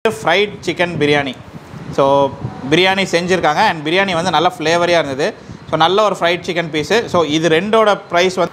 Fried chicken biryani so biryani செஞ்சுருக்காங்க and biryani வந்து நல்ல ஃப்ளேவரியாக இருந்தது ஸோ நல்ல ஒரு ஃப்ரைட் சிக்கன் பீஸு ஸோ இது ரெண்டோட ப்ரைஸ் வந்து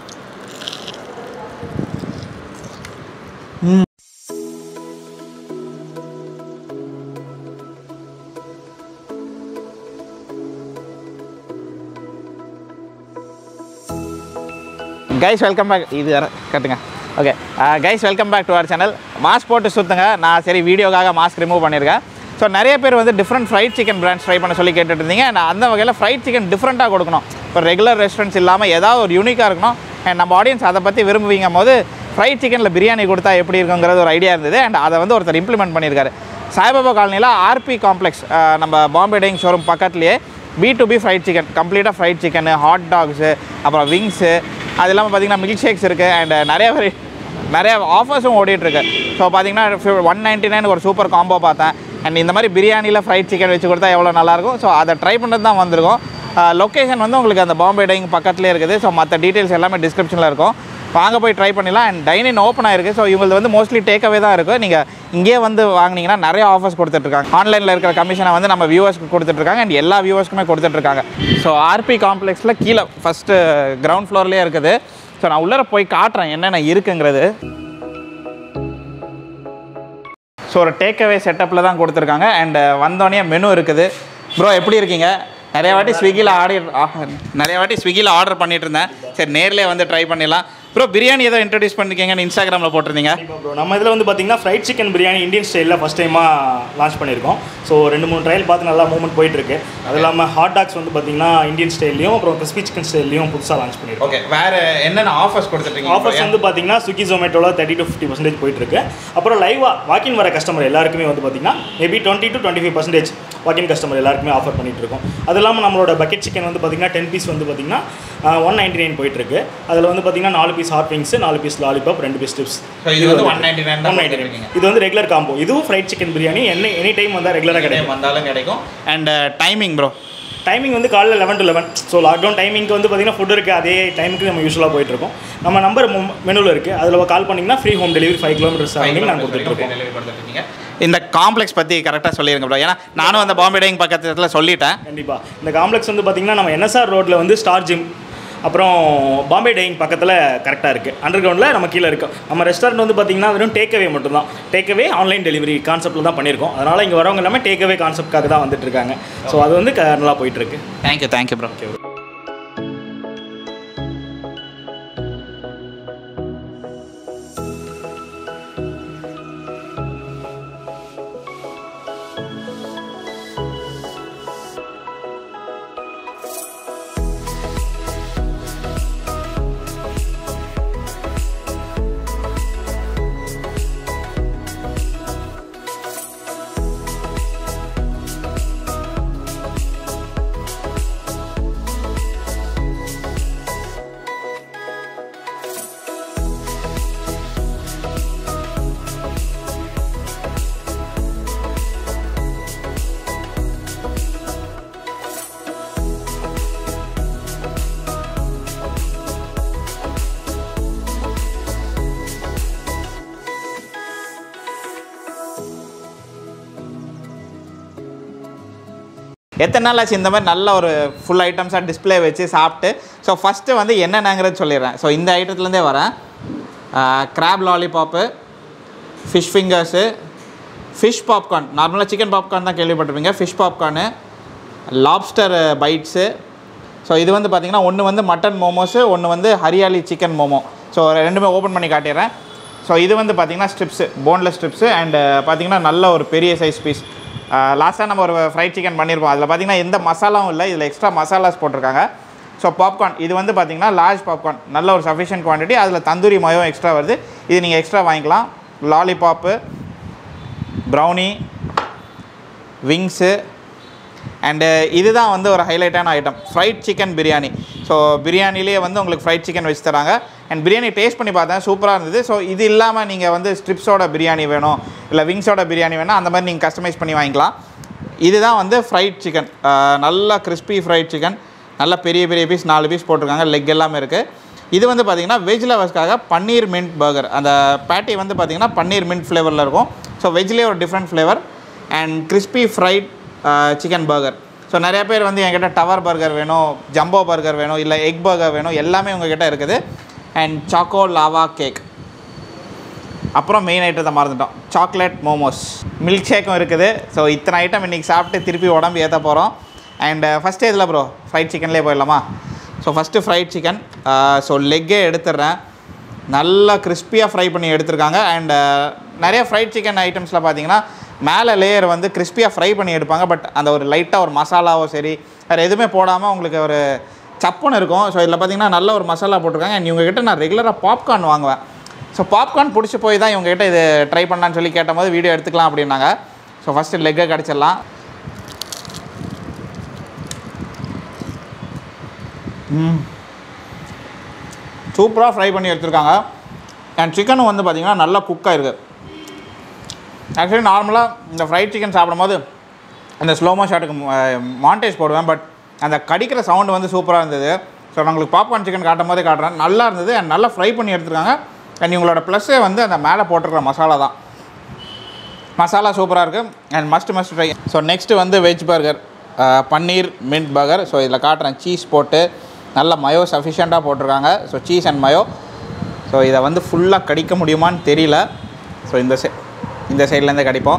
கைஸ் வெல்கம் பேக் இது வேற கட்டுங்க okay guys welcome back to our channel mask போட்டு சுற்றுங்க நான் சரி வீடியோக்காக மாஸ்க் ரிமூவ் பண்ணியிருக்கேன் ஸோ நிறைய பேர் வந்து different fried chicken brands try பண்ண சொல்லி கேட்டுட்டு இருந்தீங்க நான் அந்த வகையில் ஃப்ரைட் சிக்கன் டிஃப்ரெண்ட்டாக கொடுக்கணும் இப்போ ரெகுலர் ரெஸ்டாரண்ட்ஸ் இல்லாமல் ஏதாவது ஒரு யூனிக்காக இருக்கணும் அண்ட் நம்ம ஆடியன்ஸ் அதை பற்றி விரும்புவீங்க போது ஃப்ரைட் சிக்கனில் பிரியாணி கொடுத்தா எப்படி இருக்குங்கிறது ஒரு ஐடியா இருந்தது அண்ட் அதை வந்து ஒருத்தர் இம்ப்ளிமெண்ட் பண்ணியிருக்காரு சாய்பாபா காலனியில் ஆர்பி காம்ப்ளெக்ஸ் நம்ம பாம்பே டைங் ஷோரூம் பக்கத்துலேயே B to B fried chicken கம்ப்ளீட்டாக ஃப்ரைட் சிக்கனு ஹாட் டாக்ஸு அப்புறம் விங்ஸு அது இல்லாமல் பார்த்தீங்கன்னா மில்க் ஷேக்ஸ் இருக்குது அண்ட் நிறைய வெரை நிறைய ஆஃபர்ஸும் ஓடிட்டுருக்கு ஸோ பார்த்தீங்கன்னா ஒன் நைன்ட்டி நைன் ஒரு சூப்பர் காம்போ பார்த்தேன் அண்ட் இந்த மாதிரி பிரியாணியில் ஃப்ரைட் சிக்கன் வச்சு கொடுத்தா எவ்வளோ நல்லாயிருக்கும் ஸோ அதை ட்ரை பண்ணுறது தான் வந்திருக்கோம் லொக்கேஷன் வந்து உங்களுக்கு அந்த பாம்பே டைங் பக்கத்துலேயே இருக்குது ஸோ மற்ற டீட்டெயில்ஸ் எல்லாமே டிஸ்கிரிப்ஷனில் இருக்கும் வாங்க போய் ட்ரை பண்ணிடலாம் அண்ட் டைனிங் ஓப்பன் ஆயிருக்கு ஸோ இவங்களுக்கு வந்து மோஸ்ட்லி டேக்அவே தான் இருக்கும் நீங்கள் இங்கேயே வந்து வாங்குனீங்கன்னா நிறைய ஆஃபர்ஸ் கொடுத்துட்ருக்காங்க ஆன்லைனில் இருக்கிற கமிஷனை வந்து நம்ம வியூவர்ஸ்க்கு கொடுத்துட்ருக்காங்க அண்ட் எல்லா வியூவர்ஸ்க்குமே கொடுத்துட்ருக்காங்க ஸோ ஆர்பி காம்ப்ளெக்ஸில் கீழே ஃபஸ்ட்டு கிரவுண்ட் ஃப்ளோர்லேயே இருக்குது ஸோ நான் உள்ளே போய் காட்டுறேன் என்னென்ன இருக்குங்கிறது ஸோ ஒரு டேக்அவே செட்டப்பில் தான் கொடுத்துருக்காங்க அண்ட் வந்தோடனே மெனு இருக்குது ப்ரோ எப்படி இருக்கீங்க நிறைய வாட்டி ஸ்விக்கியில் ஆர்டர் நிறைய வாட்டி ஸ்விக்கியில் ஆர்டர் பண்ணிட்டு இருந்தேன் சரி நேர்லேயே வந்து ட்ரை பண்ணிடலாம் ப்ரோ பிரியாணி ஏதோ இன்ட்ரடியூஸ் பண்ணிருக்கீங்கன்னு இன்ஸ்டாகிராமில் போட்டிருந்தீங்க கண்டிப்பாக ப்ரோ நம்ம இதில் வந்து பார்த்தீங்கன்னா ஃப்ரைட் சிக்கன் பிரியாணி இந்தியன் ஸ்டைலில் ஃபஸ்ட் டைமாக லான்ச் பண்ணியிருக்கோம் ஸோ ரெண்டு மூணு ட்ரையல் பார்த்து நல்லா மூவ்மெண்ட் போயிட்டு இருக்கு அது இல்லாமல் ஹாட் டாக்ஸ் வந்து பார்த்தீங்கன்னா இந்தியன் ஸ்டைல்லையும் அப்புறம் கிறிஸ்பி சிக்கன் ஸ்டைல்லையும் புதுசாக லான்ச் பண்ணியிருக்கோம் ஓகே வேறு என்னென்ன ஆஃபர்ஸ் கொடுத்துருக்கீங்க ஆஃபர்ஸ் வந்து பார்த்தீங்கன்னா ஸ்விக்கி ஜொமேட்டோவில் தேர்ட்டி டு ஃபிஃப்டி பர்சன்டேஜ் போயிட்டு இருக்கு அப்புறம் லைவாக வாக்கின் வர கஸ்டமர் எல்லாருக்குமே வந்து பார்த்தீங்கன்னா maybe twenty to twenty five percentage walk in customer எல்லாருக்குமே ஆஃபர் பண்ணிட்டு இருக்கோம் அது இல்லாமல் நம்மளோட பக்கெட் சிக்கன் வந்து பார்த்தீங்கன்னா டென் பீஸ் வந்து பார்த்தீங்கன்னா ஒன் நைன்டி நைன் போயிட்டு இருக்கு அதில் வந்து பார்த்தீங்கன்னா நாலு பீஸ் ஹாட் விங்ஸ் நாலு பீஸ் லாலிபாப் ரெண்டு பீஸ் டிப்ஸ் ஸோ இது வந்து ஒன் நைன்டி நைன் தான் கொடுத்துருக்கீங்க இது வந்து ரெகுலர் காம்போ இதுவும் ஃப்ரைட் சிக்கன் பிரியாணி என்ன எனி டைம் வந்தால் ரெகுலராக கிடைக்கும் வந்தாலும் கிடைக்கும் அண்ட் டைமிங் ப்ரோ டைமிங் வந்து காலைல eleven to eleven so lockdown டைமிங்க்கு வந்து பார்த்தீங்கன்னா ஃபுட் இருக்குது அதே டைமுக்கு நம்ம யூஸ்வலாக போயிட்டு இருக்கோம் நம்ம நம்பர் மெனுவில் இருக்குது அதில் கால் பண்ணிங்கன்னா free home delivery five kilometers ஆகிங்க நான் கொடுத்துட்ருக்கோம் இந்த காம்ப்ளெக்ஸ் பற்றி கரெக்டாக சொல்லிடுங்க ப்ரோ ஏன்னா நானும் அந்த பாம்பே டைங் பக்கத்தில் சொல்லிட்டேன் கண்டிப்பாக இந்த காம்ப்ளெக்ஸ் வந்து பார்த்தீங்கன்னா நம்ம என்எஸ்ஆர் ரோட்டில் வந்து ஸ்டார் ஜிம் அப்புறம் பாம்பே டைங் பக்கத்தில் கரெக்டாக இருக்குது அண்டர் கிரவுண்டில் நம்ம கீழே இருக்கோம் நம்ம ரெஸ்டாரண்ட் வந்து பார்த்தீங்கன்னா வெறும் டேக்அவே மட்டும்தான் டேக்அவே ஆன்லைன் டெலிவரி கான்செப்ட்டில் தான் பண்ணியிருக்கோம் அதனால் இங்கே வரவங்க எல்லாமே டேக்அவே கான்செப்ட்காக தான் வந்துட்டு இருக்காங்க ஸோ அது வந்து க- நல்லா போயிட்டுருக்கு தேங்க்யூ தேங்க்யூ ப்ரோ எத்தனை நாள் ஆச்சு இந்த மாதிரி நல்ல ஒரு ஃபுல் ஐட்டம்ஸாக டிஸ்ப்ளே வச்சு சாப்பிட்டு ஸோ ஃபஸ்ட்டு வந்து என்னென்னங்கிறது சொல்லிடுறேன் ஸோ இந்த ஐட்டத்துலேருந்தே வரேன் crab lollipop fish fingers fish popcorn நார்மலாக சிக்கன் பாப்கார்ன் தான் கேள்விப்பட்டிருப்பீங்க fish popcorn lobster bites so இது வந்து பார்த்திங்கன்னா ஒன்று வந்து மட்டன் மோமோஸு ஒன்று வந்து ஹரியாலி சிக்கன் மோமோ ஸோ ரெண்டுமே ஓப்பன் பண்ணி காட்டிடுறேன் ஸோ இது வந்து பார்த்திங்கன்னா ஸ்ட்ரிப்ஸு போன்லெஸ் ஸ்ட்ரிப்ஸு அண்டு பார்த்திங்கன்னா நல்ல ஒரு பெரிய சைஸ் பீஸ் லாஸ்ட்டாக நம்ம ஒரு ஃப்ரைட் சிக்கன் பண்ணியிருப்போம் அதில் பார்த்திங்கன்னா எந்த மசாலாவும் இல்லை இதில் எக்ஸ்ட்ரா மசாலாஸ் போட்டிருக்காங்க ஸோ பாப்கார்ன் இது வந்து பார்த்திங்கன்னா லார்ஜ் பாப்கார்ன் நல்ல ஒரு சஃபிஷியன்ட் குவான்டிட்டி அதில் தந்தூரி மயம் எக்ஸ்ட்ரா வருது இது நீங்கள் எக்ஸ்ட்ரா வாங்கிக்கலாம் லாலிபாப்பு ப்ரௌனி விங்ஸு அண்டு இதுதான் வந்து ஒரு ஹைலைட்டான item fried chicken biryani so பிரியாணிலேயே வந்து உங்களுக்கு ஃப்ரைட் சிக்கன் வச்சு தராங்க அண்ட் பிரியாணி டேஸ்ட் பண்ணி பார்த்தேன் சூப்பராக இருந்தது ஸோ இது இல்லாமல் நீங்கள் வந்து ஸ்ட்ரிப்ஸோட பிரியாணி வேணும் இல்லை விங்ஸோட பிரியாணி வேணும் அந்த மாதிரி நீங்கள் கஸ்டமைஸ் பண்ணி வாங்கிக்கலாம் இதுதான் வந்து ஃப்ரைட் சிக்கன் நல்லா கிறிஸ்பி ஃப்ரைட் சிக்கன் நல்ல பெரிய பெரிய பீஸ் நாலு பீஸ் போட்டிருக்காங்க லெக் எல்லாமே இருக்குது இது வந்து பார்த்தீங்கன்னா வெஜ் லவர்ஸ்க்காக பன்னீர் மின்ட் பர்கர் அந்த பேட்டி வந்து பார்த்தீங்கன்னா பன்னீர் மின்ட் ஃப்ளேவரில் இருக்கும் ஸோ வெஜ்லேயே ஒரு different flavour and crispy fried chicken burger so நிறைய பேர் வந்து என்கிட்ட டவர் பர்கர் வேணும் ஜம்போ பர்கர் வேணும் இல்லை எக் பர்கர் வேணும் எல்லாமே உங்ககிட்ட இருக்குது அண்ட் சாக்கோ லாவா கேக் அப்புறம் மெயின் ஐட்டத்தை மறந்துட்டோம் சாக்லேட் மோமோஸ் மில்க் ஷேக்கும் இருக்குது ஸோ இத்தனை ஐட்டம் இன்றைக்கி சாப்பிட்டு திருப்பி உடம்பு ஏற்ற போகிறோம் அண்ட் ஃபஸ்ட்டு இதில் ப்ரோ ஃப்ரைட் சிக்கன்லேயே போயிடலாமா so first fried chicken so லெக்கே எடுத்துடுறேன் நல்லா கிறிஸ்பியாக ஃப்ரை பண்ணி எடுத்திருக்காங்க அண்ட் நிறைய ஃப்ரைட் சிக்கன் ஐட்டம்ஸில் பார்த்தீங்கன்னா மேலே லேயர் வந்து கிறிஸ்பியாக ஃப்ரை பண்ணி எடுப்பாங்க பட் அந்த ஒரு லைட்டாக ஒரு மசாலாவோ சரி வேறு எதுவுமே போடாமல் உங்களுக்கு ஒரு சப்புன்னு இருக்கும் ஸோ இதில் பார்த்தீங்கன்னா நல்ல ஒரு மசாலா போட்டிருக்காங்க அண்ட் இவங்ககிட்ட நான் ரெகுலராக பாப்கார்ன் வாங்குவேன் ஸோ பாப்கார்ன் பிடிச்சி போய் தான் இவங்ககிட்ட இது ட்ரை பண்ணலான்னு சொல்லி கேட்டபோது வீடியோ எடுத்துக்கலாம் அப்படின்னாங்க ஸோ ஃபஸ்ட்டு லெக்கை கிடச்சிடலாம் சூப்பராக ஃப்ரை பண்ணி எடுத்திருக்காங்க அண்ட் சிக்கனும் வந்து பார்த்திங்கன்னா நல்லா குக் ஆயிருக்கு ஆக்சுவலி நார்மலாக இந்த ஃப்ரைட் சிக்கன் சாப்பிடும்போது அந்த ஸ்லோமோ ஷாட்டுக்கு மாண்டேஜ் போடுவேன் பட் அந்த கடிக்கிற சவுண்டு வந்து சூப்பராக இருந்தது ஸோ நான் உங்களுக்கு பாப்கார்ன் சிக்கன் காட்டும் போதே காட்டுறேன் நல்லா இருந்தது அண்ட் நல்லா ஃப்ரை பண்ணி எடுத்துருக்காங்க அண்ட் இவங்களோட ப்ளஸ்ஸே வந்து அந்த மேலே போட்டிருக்கிற மசாலா தான் மசாலா சூப்பராக இருக்குது and must must try so next வந்து veg burger paneer mint burger so இதில் காட்டுறேன் சீஸ் போட்டு நல்ல மயோ சஃபிஷியண்ட்டாக போட்டிருக்காங்க so cheese and mayo so இதை வந்து ஃபுல்லாக கடிக்க முடியுமான்னு தெரியல ஸோ இந்த சை இந்த சைட்லேருந்தே கடிப்போம்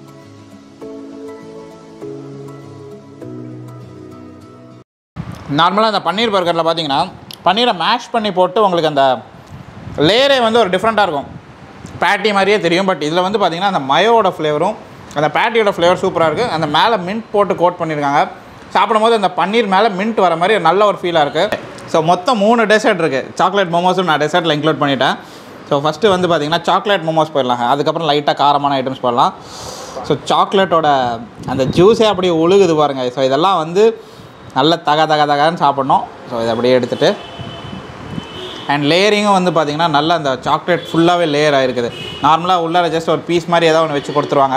நார்மலாக அந்த பன்னீர் பர்கரில் பார்த்தீங்கன்னா பன்னீரை மேஷ் பண்ணி போட்டு உங்களுக்கு அந்த லேயரே வந்து ஒரு டிஃப்ரெண்ட்டாக இருக்கும் பேட்டி மாதிரியே தெரியும் பட் இதில் வந்து பார்த்தீங்கன்னா அந்த மயோட ஃப்ளேவரும் அந்த பேட்டியோட ஃப்ளேவர் சூப்பராக இருக்குது அந்த மேலே மின்ட் போட்டு கோட் பண்ணியிருக்காங்க சாப்பிடும்போது அந்த பன்னீர் மேலே மின்ட் வர மாதிரி நல்ல ஒரு ஃபீலாக இருக்குது ஸோ மொத்தம் மூணு டெசர்ட் இருக்குது சாக்லேட் மோமோஸும் நான் டெசர்ட்டில் இன்க்ளூட் பண்ணிட்டேன் ஸோ ஃபஸ்ட்டு வந்து பார்த்தீங்கன்னா சாக்லேட் மோமோஸ் போயிடலாம் அதுக்கப்புறம் லைட்டாக காரமான ஐட்டம்ஸ் போடலாம் ஸோ சாக்லேட்டோட அந்த ஜூஸே அப்படியே உழுகுது பாருங்கள் ஸோ இதெல்லாம் வந்து நல்ல தக தக தகன்னு சாப்பிட்ணும் ஸோ இதை அப்படியே எடுத்துகிட்டு அண்ட் லேயரிங்கும் வந்து பார்த்தீங்கன்னா நல்ல அந்த சாக்லேட் ஃபுல்லாகவே லேயர் ஆகிருக்குது நார்மலாக உள்ளார ஜஸ்ட் ஒரு பீஸ் மாதிரி ஏதாவது ஒன்று வச்சு கொடுத்துருவாங்க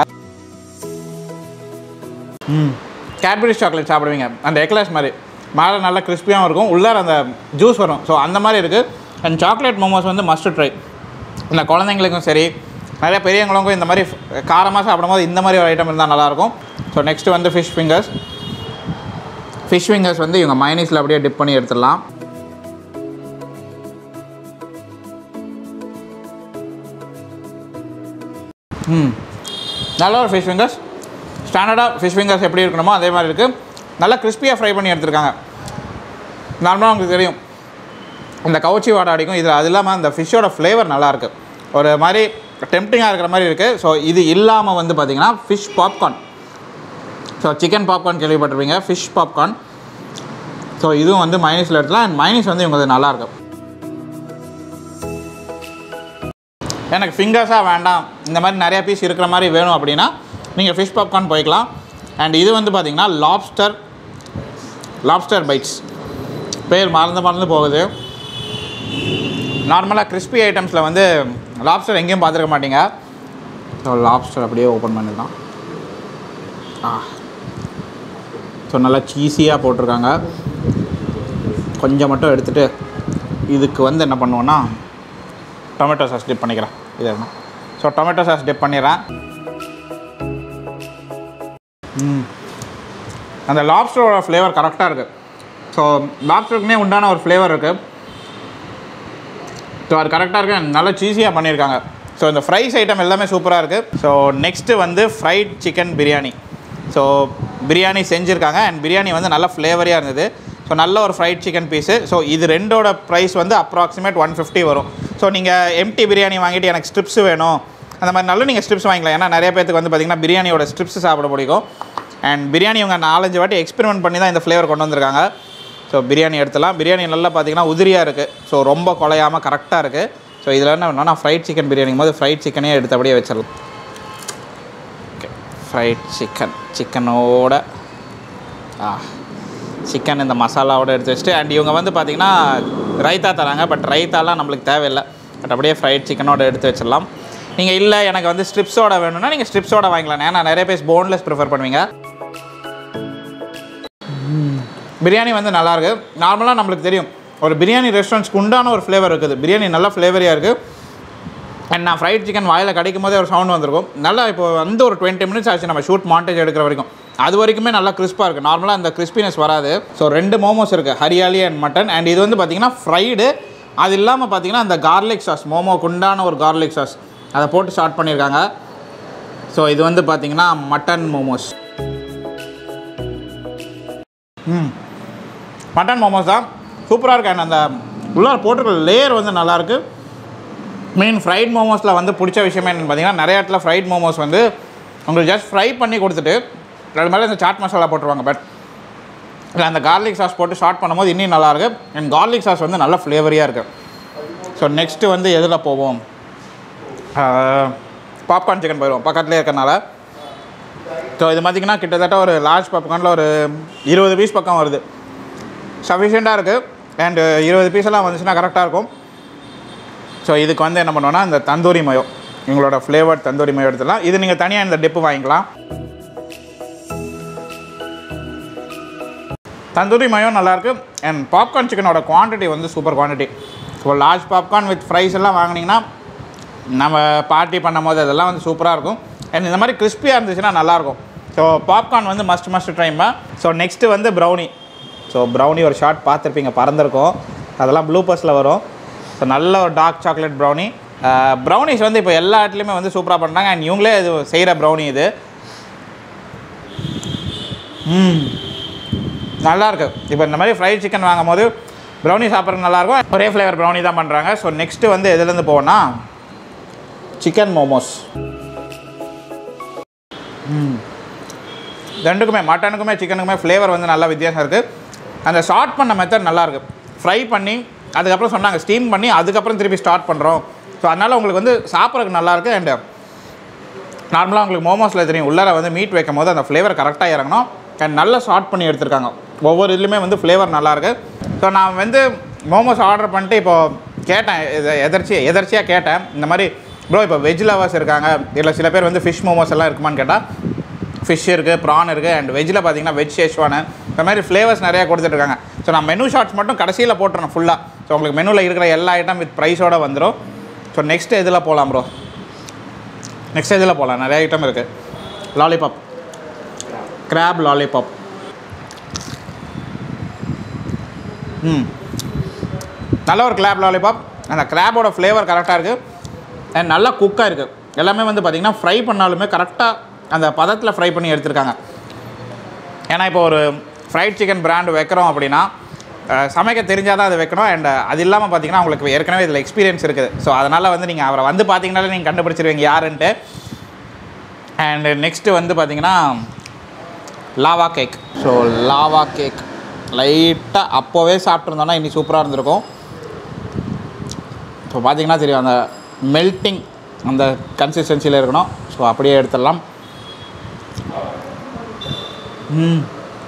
ம் கேட்பரி சாக்லேட் சாப்பிடுவீங்க அந்த எக்லாஸ் மாதிரி மேலே நல்லா கிறிஸ்பியாகவும் இருக்கும் உள்ளார அந்த ஜூஸ் வரும் ஸோ அந்த மாதிரி இருக்குது அண்ட் சாக்லேட் மோமோஸ் வந்து மஸ்ட் ட்ரை இந்த குழந்தைங்களுக்கும் சரி நிறைய பெரியவங்களுக்கும் இந்த மாதிரி காரமாக சாப்பிடும்போது இந்த மாதிரி ஒரு ஐட்டம் இருந்தால் நல்லாயிருக்கும் ஸோ நெக்ஸ்ட்டு வந்து ஃபிஷ் ஃபிங்கர்ஸ் ஃபிஷ் ஃபிங்கர்ஸ் வந்து இவங்க மைனீஸில் அப்படியே டிப் பண்ணி எடுத்துடலாம் ம் நல்ல ஒரு ஃபிஷ் ஃபிங்கர்ஸ் ஸ்டாண்டர்டாக ஃபிஷ் ஃபிங்கர்ஸ் எப்படி இருக்கணுமோ அதே மாதிரி இருக்குது நல்லா கிறிஸ்பியாக ஃப்ரை பண்ணி எடுத்திருக்காங்க நார்மலாக உங்களுக்கு தெரியும் இந்த கவுச்சி வாடை அடிக்கும் இது அது இல்லாமல் அந்த ஃபிஷ்ஷோட ஃப்ளேவர் நல்லாயிருக்கு ஒரு மாதிரி டெம்டிங்காக இருக்கிற மாதிரி இருக்குது ஸோ இது இல்லாமல் வந்து பார்த்திங்கன்னா fish popcorn so chicken popcorn கேள்விப்பட்டிருப்பீங்க ஃபிஷ் பாப்கார்ன் ஸோ இதுவும் வந்து மைனஸில் எடுத்துலாம் அண்ட் மைனஸ் வந்து இவங்க நல்லாயிருக்கும் எனக்கு ஃபிங்கர்ஸாக வேண்டாம் இந்த மாதிரி நிறைய பீஸ் இருக்கிற மாதிரி வேணும் அப்படின்னா நீங்கள் ஃபிஷ் பாப்கார்ன் போய்க்கலாம் அண்ட் இது வந்து பார்த்திங்கன்னா லாப்ஸ்டர் லாப்ஸ்டர் பைட்ஸ் பேர் மறந்து மறந்து போகுது நார்மலாக கிறிஸ்பி ஐட்டம்ஸில் வந்து லாப்ஸ்டர் எங்கேயும் பார்த்துருக்க மாட்டீங்க ஸோ லாப்ஸ்டர் அப்படியே ஓப்பன் பண்ணிடலாம் ஆ ஸோ நல்லா சீஸியாக போட்டிருக்காங்க கொஞ்சம் மட்டும் எடுத்துகிட்டு இதுக்கு வந்து என்ன பண்ணுவோன்னா டொமேட்டோ சாஸ் டிப் பண்ணிக்கிறேன் இது என்ன ஸோ டொமேட்டோ சாஸ் டிப் பண்ணிடுறேன் ம். அந்த லாப்ஸ்டரோட ஃப்ளேவர் கரெக்டாக இருக்குது ஸோ லாப்ஸ்டருக்குமே உண்டான ஒரு ஃப்ளேவர் இருக்குது ஸோ அது கரெக்டாக இருக்குது நல்லா சீஸியாக பண்ணியிருக்காங்க ஸோ இந்த ஃப்ரைஸ் ஐட்டம் எல்லாமே சூப்பராக இருக்குது ஸோ நெக்ஸ்ட்டு வந்து fried chicken biryani so biryani செஞ்சுருக்காங்க அண்ட் பிரியாணி வந்து நல்ல ஃப்ளேவரியாக இருந்தது ஸோ நல்ல ஒரு ஃப்ரைட் சிக்கன் பீஸு ஸோ இது ரெண்டோட ப்ரைஸ் வந்து அப்ராக்சிமேட் ஒன் ஃபிஃப்டி வரும் ஸோ நீங்கள் எம்டி பிரியாணி வாங்கிட்டு எனக்கு ஸ்ட்ரிப்ஸ் வேணும் அந்த மாதிரி நல்ல நீங்கள் ஸ்ட்ரிப்ஸ் வாங்கிக்கலாம் ஏன்னா நிறைய பேருக்கு வந்து பார்த்திங்கன்னா பிரியாணியோட ஸ்ட்ரிப்ஸ் சாப்பிட பிடிக்கும் அண்ட் பிரியாணி இவங்க நாலஞ்சு வாட்டி எக்ஸ்பெரிமெண்ட் பண்ணி தான் இந்த ஃப்ளேவர் கொண்டு வந்திருக்காங்க ஸோ பிரியாணி எடுத்துலாம் பிரியாணி நல்லா பார்த்தீங்கன்னா உதிரியாக இருக்குது ஸோ ரொம்ப குலையாமல் கரெக்டாக இருக்குது ஸோ இதில் என்ன வேணும்னா ஃப்ரைட் சிக்கன் பிரியாணிக்கும் போது ஃப்ரைட் சிக்கனே எடுத்து அப்படியே வச்சிடலாம் ஓகே ஃப்ரைட் சிக்கன் சிக்கனோட ஆ சிக்கன் இந்த மசாலாவோட எடுத்து வச்சுட்டு அண்ட் இவங்க வந்து பார்த்திங்கன்னா ரைத்தா தராங்க பட் ரைத்தாலாம் நம்மளுக்கு தேவையில்லை பட் அப்படியே ஃப்ரைட் சிக்கனோட எடுத்து வச்சிடலாம் நீங்கள் இல்லை எனக்கு வந்து ஸ்ட்ரிப்ஸோட வேணும்னா நீங்கள் ஸ்ட்ரிப்ஸோட வாங்கிக்கலாம் ஏன்னா நிறைய பேர் போன்லெஸ் ப்ரிஃபர் பண்ணுவீங்க பிரியாணி வந்து நல்லாயிருக்கு நார்மலாக நம்மளுக்கு தெரியும் ஒரு பிரியாணி ரெஸ்டாரண்ட்ஸ்க்கு உண்டான ஒரு ஃப்ளேவர் இருக்குது பிரியாணி நல்லா ஃப்ளேவரியாக இருக்குது அண்ட் நான் ஃப்ரைட் சிக்கன் வாயில் கிடைக்கும் போதே ஒரு சவுண்ட் வந்திருக்கும் நல்லா இப்போ வந்து ஒரு டுவெண்ட்டி மினிட்ஸ் ஆச்சு நம்ம ஷூட் மாண்டேஜ் எடுக்கிற வரைக்கும் அது வரைக்குமே நல்லா கிறிஸ்பாக இருக்குது நார்மலாக அந்த கிறிஸ்பினஸ் வராது ஸோ ரெண்டு மோமோஸ் இருக்குது ஹரியாலி அண்ட் மட்டன் அண்ட் இது வந்து பார்த்தீங்கன்னா ஃப்ரைடு அது இல்லாமல் பார்த்தீங்கன்னா அந்த கார்லிக் சாஸ் மோமோக்கு உண்டான ஒரு கார்லிக் சாஸ் அதை போட்டு ஸ்டார்ட் பண்ணியிருக்காங்க ஸோ இது வந்து பார்த்தீங்கன்னா மட்டன் மோமோஸ் ம் மட்டன் மோமோஸ் தான் சூப்பராக இருக்கு அண்ட் அந்த உள்ளார போட்டிருக்க லேயர் வந்து நல்லாயிருக்கு மெயின் ஃப்ரைட் மோமோஸில் வந்து பிடிச்ச விஷயமே என்னென்னு பார்த்தீங்கன்னா நிறைய இடத்துல ஃப்ரைட் மோமோஸ் வந்து உங்களுக்கு ஜஸ்ட் ஃப்ரை பண்ணி கொடுத்துட்டு அது மேலே இந்த சாட் மசாலா போட்டுருவாங்க பட் இல்லை அந்த கார்லிக் சாஸ் போட்டு ஸ்டார்ட் பண்ணும்போது இன்னும் நல்லாயிருக்கு அண்ட் கார்லிக் சாஸ் வந்து நல்ல ஃப்ளேவரியாக இருக்குது ஸோ நெக்ஸ்ட்டு வந்து எதில் போவோம் பாப்கார்ன் சிக்கன் போயிடுவோம் பக்கத்துலேயே இருக்கறனால ஸோ இது பார்த்திங்கன்னா கிட்டத்தட்ட ஒரு லார்ஜ் பாப்கார்னில் ஒரு இருபது பீஸ் பக்கம் வருது சஃபிஷியண்ட்டாக இருக்குது அண்டு இருபது பீஸ் எல்லாம் வந்துச்சுன்னா கரெக்டாக இருக்கும் ஸோ இதுக்கு வந்து என்ன பண்ணுவோன்னா இந்த தந்தூரி மயோ எங்களோட ஃப்ளேவர்ட் தந்தூரி மயோ எடுத்துடலாம் இது நீங்கள் தனியாக இந்த டிப்பு வாங்கிக்கலாம் தந்தூரி மயோ நல்லாயிருக்கு அண்ட் பாப்கார்ன் சிக்கனோட குவான்டிட்டி வந்து super quantity so large popcorn with fries எல்லாம் வாங்கினீங்கன்னா நம்ம பார்ட்டி பண்ணும் போது அதெல்லாம் வந்து சூப்பராக இருக்கும் அண்ட் இந்த மாதிரி கிறிஸ்பியாக இருந்துச்சுன்னா நல்லாயிருக்கும் ஸோ பாப்கார்ன் வந்து மஸ்ட் மஸ்ட் ட்ரைமா ஸோ நெக்ஸ்ட்டு வந்து ப்ரௌனி ஸோ ப்ரௌனி ஒரு ஷார்ட் பார்த்துருப்பீங்க பறந்துருக்கும் அதெல்லாம் ப்ளூப்பர்ஸில் வரும் ஸோ நல்ல ஒரு டார்க் சாக்லேட் ப்ரௌனி ப்ரௌனிஸ் வந்து இப்போ எல்லா இடத்துலையுமே வந்து சூப்பராக பண்ணுறாங்க அண்ட் இவங்களே இது செய்கிற ப்ரௌனி இது ம் நல்லா இருக்கு இப்போ இந்த மாதிரி ஃப்ரைட் சிக்கன் வாங்கும் போது ப்ரௌனி சாப்பிட்றது நல்லாயிருக்கும் ஒரே ஃப்ளேவர் ப்ரௌனி தான் பண்ணுறாங்க ஸோ நெக்ஸ்ட்டு வந்து எதுலேருந்து போவோன்னா சிக்கன் மோமோஸ் ம் ரெண்டுக்குமே மட்டனுக்குமே சிக்கனுக்குமே ஃப்ளேவர் வந்து நல்லா வித்தியாசம் இருக்குது அந்த ஸ்டார்ட் பண்ண மெத்தட் நல்லாயிருக்கு ஃப்ரை பண்ணி அதுக்கப்புறம் சொன்னாங்க ஸ்டீம் பண்ணி அதுக்கப்புறம் திருப்பி ஸ்டார்ட் பண்ணுறோம் ஸோ அதனால் உங்களுக்கு வந்து சாப்பிட்றதுக்கு நல்லாயிருக்கு அண்டு நார்மலாக உங்களுக்கு மோமோஸில் தெரியும் உள்ளார வந்து மீட் வைக்கும் போது அந்த ஃப்ளேவர் கரெக்டாக இறங்கணும் அண்ட் நல்லா ஷார்ட் பண்ணி எடுத்திருக்காங்க ஒவ்வொரு இதுலையுமே வந்து ஃப்ளேவர் நல்லாயிருக்கு ஸோ நான் வந்து மோமோஸ் ஆர்டர் பண்ணிட்டு இப்போது கேட்டேன் இது எதர்ச்சியாக எதர்ச்சியாக கேட்டேன் இந்த மாதிரி ப்ரோ இப்போ வெஜ் லவர்ஸ் இருக்காங்க இல்லை சில பேர் வந்து ஃபிஷ் மோமோஸ் எல்லாம் இருக்குமான்னு கேட்டால் ஃபிஷ் இருக்குது ப்ரான் இருக்குது அண்ட் வெஜ்ஜில் பார்த்தீங்கன்னா வெஜ் ஷேஷ்வானு இந்த மாதிரி ஃப்ளேவர்ஸ் நிறையா கொடுத்துட்ருக்காங்க ஸோ நான் மெனு ஷார்ட்ஸ் மட்டும் கடைசியில் போட்டுறேன் ஃபுல்லாக ஸோ உங்களுக்கு மெனுவில் இருக்கிற எல்லா ஐட்டம் வித் ப்ரைஸோட வந்துடும் ஸோ நெக்ஸ்ட் இதில் போகலாம் ப்ரோ நெக்ஸ்ட் இதில் போகலாம் நிறைய ஐட்டம் இருக்குது லாலிபாப் கிராப் லாலிபாப் ம் நல்ல ஒரு கிராப் லாலிபாப் அந்த கிராபோட ஃப்ளேவர் கரெக்டாக இருக்குது அண்ட் நல்லா குக்காக இருக்குது எல்லாமே வந்து பார்த்திங்கன்னா ஃப்ரை பண்ணாலுமே கரெக்டாக அந்த பதத்தில் ஃப்ரை பண்ணி எடுத்திருக்காங்க ஏன்னா இப்போ ஒரு ஃப்ரைட் சிக்கன் பிராண்ட் வைக்கிறோம் அப்படின்னா அஹ், சமைக்க தெரிஞ்சால் தான் அதை வைக்கணும் அண்ட் அது இல்லாமல் பார்த்தீங்கன்னா உங்களுக்கு ஏற்கனவே இதில் எக்ஸ்பீரியன்ஸ் இருக்குது ஸோ அதனால் வந்து நீங்கள் அவரை வந்து பார்த்தீங்கனாலே நீங்கள் கண்டுபிடிச்சிருவீங்க யாருன்ட்டு அண்டு நெக்ஸ்ட்டு வந்து பார்த்தீங்கன்னா lava cake so lava cake லைட்டாக அப்போவே சாப்பிட்ருந்தோன்னா இன்னி சூப்பராக இருந்திருக்கும் ஸோ பார்த்தீங்கன்னா தெரியும் அந்த மெல்ட்டிங் அந்த கன்சிஸ்டன்சியில் இருக்கணும் ஸோ அப்படியே எடுத்துடலாம் ம்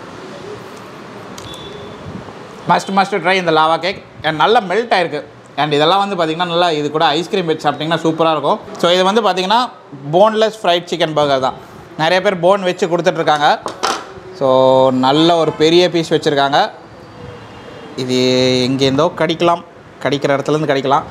மஸ்ட் மஸ்ட் ட்ரை இந்த லாவா கேக் அண்ட் நல்லா மெல்ட் ஆயிருக்கு அண்ட் இதெல்லாம் வந்து பார்த்திங்கன்னா நல்லா இது கூட ஐஸ்கிரீம் வச்சு சாப்பிட்டிங்கன்னா சூப்பராக இருக்கும் ஸோ இது வந்து பார்த்திங்கன்னா போன்லெஸ் ஃப்ரைட் சிக்கன் பர்கர் தான் நிறைய பேர் போன் வச்சு கொடுத்துட்ருக்காங்க ஸோ நல்ல ஒரு பெரிய பீஸ் வச்சுருக்காங்க இது எங்கேருந்தோ கடிக்கலாம் கடிக்கிற இடத்துலேருந்து கடிக்கலாம்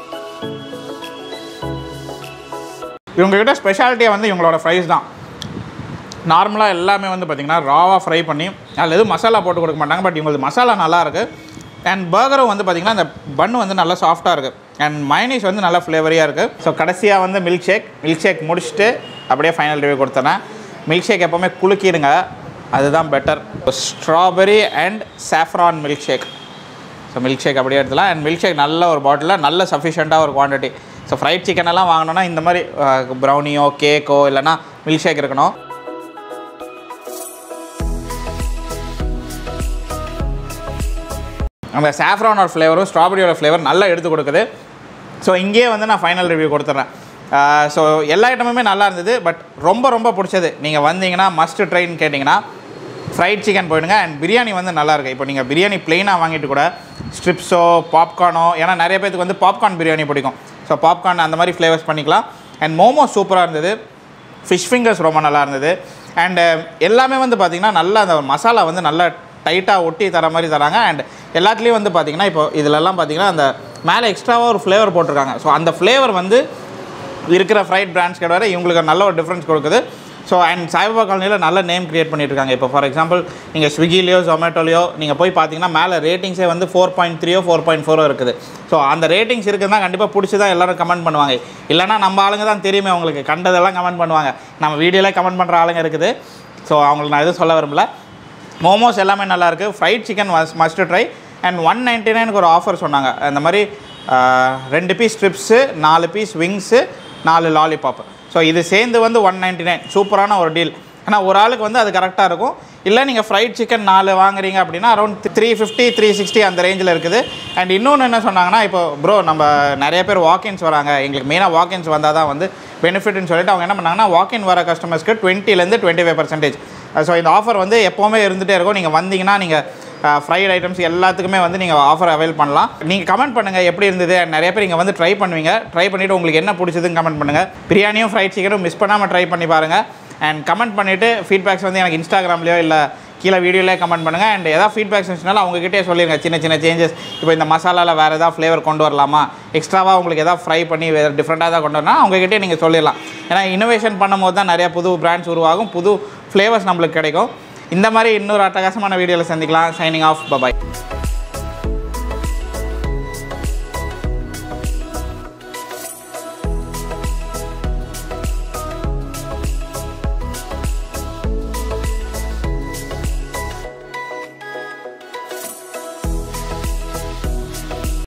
இவங்ககிட்ட ஸ்பெஷாலிட்டியாக வந்து இவங்களோட ஃப்ரைஸ் தான் நார்மலாக எல்லாமே வந்து பார்த்திங்கன்னா ராவாக ஃப்ரை பண்ணி அதில் எதுவும் மசாலா போட்டு கொடுக்க மாட்டாங்க பட் இவங்களுக்கு மசாலா நல்லா இருக்குது அண்ட் பர்கரும் வந்து பார்த்திங்கன்னா அந்த பன்னு வந்து நல்லா சாஃப்டாக இருக்குது அண்ட் மைனீஸ் வந்து நல்லா ஃப்ளேவரியாக இருக்குது ஸோ கடைசியாக வந்து மில்க் ஷேக் மில்க் ஷேக் முடிச்சுட்டு அப்படியே ஃபைனல் ரிவ்யூ கொடுத்தேன் மில்க் ஷேக் எப்போவுமே குலுக்கிடுங்க அதுதான் better strawberry and saffron milk shake so milk shake அப்படியே எடுத்துலாம் அண்ட் மில்க் ஷேக் நல்ல ஒரு பாட்டிலில் நல்ல சஃபிஷியண்ட்டாக ஒரு குவான்டிட்டி ஸோ ஃப்ரைட் சிக்கன் எல்லாம் வாங்கினோன்னா இந்த மாதிரி ப்ரௌனியோ கேக்கோ இல்லைனா மில்க் ஷேக் இருக்கணும் அந்த சாஃப்ரானோட ஃப்ளேவரும் ஸ்ட்ராபெரியோட ஃப்ளேவர் நல்லா எடுத்து கொடுக்குது ஸோ இங்கேயே வந்து நான் ஃபைனல் ரிவ்யூ கொடுத்துட்றேன் ஸோ எல்லா ஐட்டமுமே நல்லா இருந்தது பட் ரொம்ப ரொம்ப பிடிச்சது நீங்கள் வந்தீங்கன்னா மஸ்ட் ட்ரைன்னு கேட்டிங்கன்னா ஃப்ரைட் சிக்கன் போயிடுங்க அண்ட் பிரியாணி வந்து நல்லா இருக்கு இப்போ நீங்கள் பிரியாணி ப்ளெயினாக வாங்கிட்டு கூட ஸ்ட்ரிப்ஸோ பாப்கார்னோ ஏன்னா நிறைய பேருக்கு வந்து பாப்கார்ன் பிரியாணி பிடிக்கும் ஸோ பாப்கார்ன் அந்த மாதிரி ஃப்ளேவர்ஸ் பண்ணிக்கலாம் அண்ட் மோமோ சூப்பராக இருந்தது ஃபிஷ் ஃபிங்கர்ஸ் ரொம்ப நல்லா இருந்தது அண்டு எல்லாமே வந்து பார்த்திங்கன்னா நல்லா அந்த மசாலா வந்து நல்லா டைட்டாக ஒட்டி தர மாதிரி தராங்க அண்ட் எல்லாத்துலேயும் வந்து பார்த்திங்கன்னா இப்போ இதிலெல்லாம் பார்த்திங்கன்னா அந்த மேலே எக்ஸ்ட்ராவாக ஒரு ஃப்ளேவர் போட்டிருக்காங்க ஸோ அந்த ஃப்ளேவர் வந்து இருக்கிற ஃப்ரைட் பிராண்ட்ஸ் கிடையாது இவங்களுக்கு ஒரு நல்ல ஒரு டிஃப்ரென்ஸ் கொடுக்குது ஸோ அண்ட் சாய்பாபா காலனியில் நல்ல நேம் கிரியேட் பண்ணிட்டு இருக்காங்க இப்போ ஃபார் எக்ஸாம்பிள் நீங்கள் ஸ்விக்கிலையோ ஜொமேட்டோலையோ நீங்கள் போய் பார்த்தீங்கன்னா மேலே ரேட்டிங்ஸே வந்து ஃபோர் பாயிண்ட் த்ரீயோ ஃபோர் பாயிண்ட் ஃபோரோ இருக்குது ஸோ அந்த ரேட்டிங்ஸ் இருக்குதுன்னா கண்டிப்பாக பிடிச்சி தான் எல்லாரும் கமெண்ட் பண்ணுவாங்க இல்லைனா நம்ம ஆளுங்க தான் தெரியுமே உங்களுக்கு கண்டதெல்லாம் கமெண்ட் பண்ணுவாங்க நம்ம வீடியோவில் கமெண்ட் பண்ணுற ஆளுங்க இருக்குது ஸோ அவங்களுக்கு நான் எதுவும் சொல்ல விரும்பல மோமோஸ் எல்லாமே நல்லா இருக்கு fried chicken must try and one ninety நைனுக்கு ஒரு ஆஃபர் சொன்னாங்க அந்த மாதிரி ஆஹ், ரெண்டு பீஸ் ஸ்ட்ரிப்ஸு நாலு பீஸ் விங்ஸு நாலு லாலிபாப் ஸோ இது சேர்ந்து வந்து ஒன் நைன்ட்டி நைன் சூப்பரான ஒரு டீல் ஏன்னா ஒரு ஆளுக்கு வந்து அது கரெக்டாக இருக்கும் இல்லை நீங்கள் ஃப்ரைட் சிக்கன் நாலு வாங்குறீங்க அப்படின்னா around three fifty three sixty அந்த ரேஞ்சில் இருக்குது அண்ட் இன்னொன்று என்ன சொன்னாங்கன்னா இப்போ ப்ரோ நம்ம நிறைய பேர் வாக்கின்ஸ் வராங்க எங்களுக்கு மெயினாக வாக்கின்ஸ் வந்தால் தான் வந்து பெனிஃபிட்னு சொல்லிட்டு அவங்க என்ன பண்ணாங்கன்னா வாக்கின் வர கஸ்டமர்ஸ்க்கு டுவெண்ட்டிலேருந்து டுவெண்ட்டி ஃபைவ் பர்சன்டேஜ் ஸோ இந்த ஆஃபர் வந்து எப்போவுமே இருந்துகிட்டே இருக்கும் நீங்கள் வந்தீங்கன்னா நீங்கள் ஃப்ரைட் ஐட்டம்ஸ் எல்லாத்துக்குமே வந்து நீங்கள் ஆஃபர் அவைல் பண்ணலாம் நீங்கள் கமெண்ட் பண்ணுங்கள் எப்படி இருந்தது And நிறைய பேர் இங்கே வந்து ட்ரை பண்ணுவீங்க ட்ரை பண்ணிவிட்டு உங்களுக்கு என்ன பிடிச்சதுன்னு கமெண்ட் பண்ணுங்கள் பிரியாணியும் ஃப்ரைட் சிக்கனும் மிஸ் பண்ணாமல் ட்ரை பண்ணி பாருங்கள் அண்ட் கமெண்ட் பண்ணிவிட்டு ஃபீட்பேக்ஸ் வந்து எனக்கு இன்ஸ்டாகிராம்லேயோ இல்லை கீழே வீடியோலேயே கமெண்ட் பண்ணுங்கள் அண்ட் எதாவது ஃபீட்பேக்ஸ் இருந்துச்சுனாலும் அவங்ககிட்டே சொல்லிடுங்க சின்ன சின்ன சேஞ்சஸ் இப்போ இந்த மசாலாவில் வேறு ஏதாவது ஃப்ளேவர் கொண்டு வரலாமா எக்ஸ்ட்ராவாக உங்களுக்கு எதாவது ஃப்ரை பண்ணி வேறு டிஃப்ரெண்ட்டாக தான் கொண்டு வரணும் அவங்ககிட்டே நீங்கள் சொல்லிடலாம் ஏன்னா இனோவேஷன் பண்ணும்போது தான் நிறைய புது பிராண்ட்ஸ் உருவாகும் புது ஃப்ளேவர்ஸ் நம்மளுக்கு கிடைக்கும் இந்த மாதிரி இன்னொரு அட்டகாசமான வீடியோவில் சந்திக்கலாம் சைனிங் ஆஃப் பபாய்